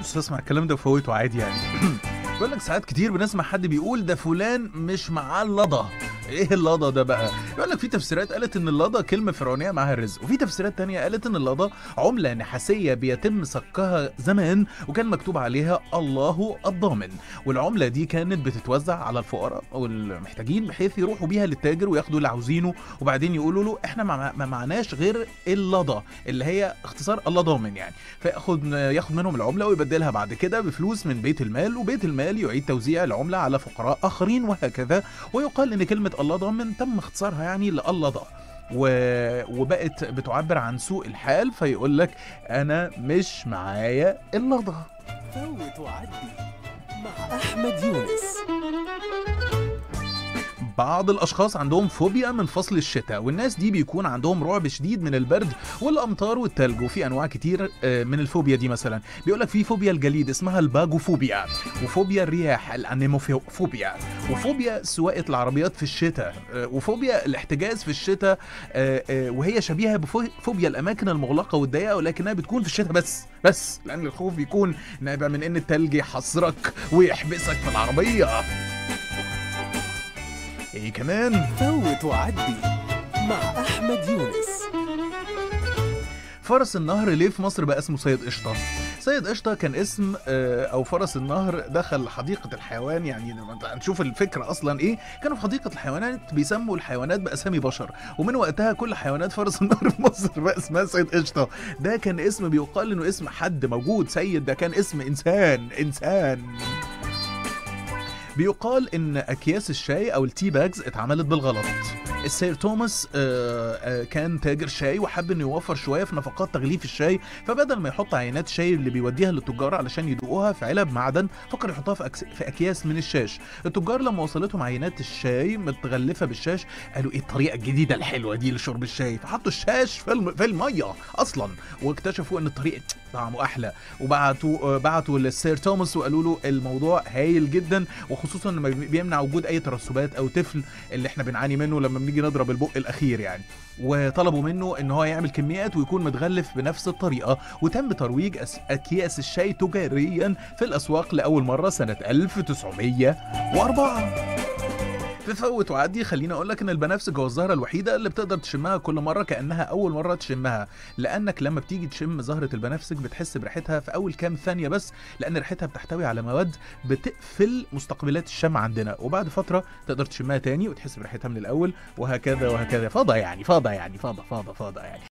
بص اسمع الكلام ده وفوته عادي يعني بيقول لك ساعات كتير بنسمع حد بيقول ده فلان مش معاه اللضا ايه اللضا ده بقى يقول لك في تفسيرات قالت ان اللضا كلمه فرعونيه معاها الرزق وفي تفسيرات تانية قالت ان اللضا عمله نحاسيه بيتم صكها زمان وكان مكتوب عليها الله الضامن والعمله دي كانت بتتوزع على الفقراء والمحتاجين بحيث يروحوا بيها للتاجر وياخدوا اللي عاوزينه وبعدين يقولوا له احنا ما ما معناش غير اللضا اللي هي اختصار الله ضامن يعني فياخد ياخد منهم العمله ويبدلها بعد كده بفلوس من بيت المال وبيت المال يعيد توزيع العمله على فقراء اخرين وهكذا ويقال ان كلمه الله ضامن تم اختصارها يعني لله ضا و... وبقت بتعبر عن سوء الحال فيقول لك انا مش معايا الا ضا فوت وعدي مع أحمد يونس بعض الاشخاص عندهم فوبيا من فصل الشتاء والناس دي بيكون عندهم رعب شديد من البرد والامطار والتلج وفي انواع كتير آه، من الفوبيا دي مثلا بيقول لك في فوبيا الجليد اسمها الباجوفوبيا وفوبيا الرياح الانيموفوبيا وفوبيا سواقه العربيات في الشتاء آه، وفوبيا الاحتجاز في الشتاء آه، آه، وهي شبيهه بفوبيا الاماكن المغلقه والضيقه ولكنها بتكون في الشتاء بس بس لان الخوف بيكون نابع من ان التلج يحصرك ويحبسك في العربيه ايه كمان فوت وعدي مع أحمد يونس فرس النهر ليه في مصر بقى اسمه سيد قشطه سيد قشطه كان اسم آه، او فرس النهر دخل حديقه الحيوان يعني لما انت هنشوف الفكره اصلا ايه كانوا في حديقه الحيوانات بيسموا الحيوانات باسامي بشر ومن وقتها كل حيوانات فرس النهر في مصر بقى اسمها سيد قشطه ده كان اسم بيقال انه اسم حد موجود سيد ده كان اسم انسان انسان بيقال ان اكياس الشاي او التي باجز اتعملت بالغلط السير توماس آه، آه، كان تاجر شاي وحب انه يوفر شويه في نفقات تغليف الشاي فبدل ما يحط عينات شاي اللي بيوديها للتجار علشان يدوقوها في علب معدن فكر يحطها في, أكس... في اكياس من الشاش التجار لما وصلتهم عينات الشاي متغلفه بالشاش قالوا ايه الطريقه الجديده الحلوه دي لشرب الشاي فحطوا الشاش في, الم... في الميه اصلا واكتشفوا ان الطريقه طعمه احلى وبعتوا آه، بعتوا للسير توماس وقالوا له الموضوع هايل جدا وخصوصا لما بيمنع وجود اي ترسبات او تفل اللي احنا بنعاني منه لما بنيجي نضرب البق الاخير يعني وطلبوا منه ان هو يعمل كميات ويكون متغلف بنفس الطريقه وتم ترويج أس- اكياس الشاي تجاريا في الاسواق لاول مره سنه 1904 تفوت وعدي خليني اقول لك ان البنفسج هو الزهره الوحيده اللي بتقدر تشمها كل مره كانها اول مره تشمها لانك لما بتيجي تشم زهره البنفسج بتحس بريحتها في اول كام ثانيه بس لان ريحتها بتحتوي على مواد بتقفل مستقبلات الشم عندنا وبعد فتره تقدر تشمها تاني وتحس بريحتها من الاول وهكذا وهكذا فاضه يعني فاضه يعني فاضه فاضه فاضه يعني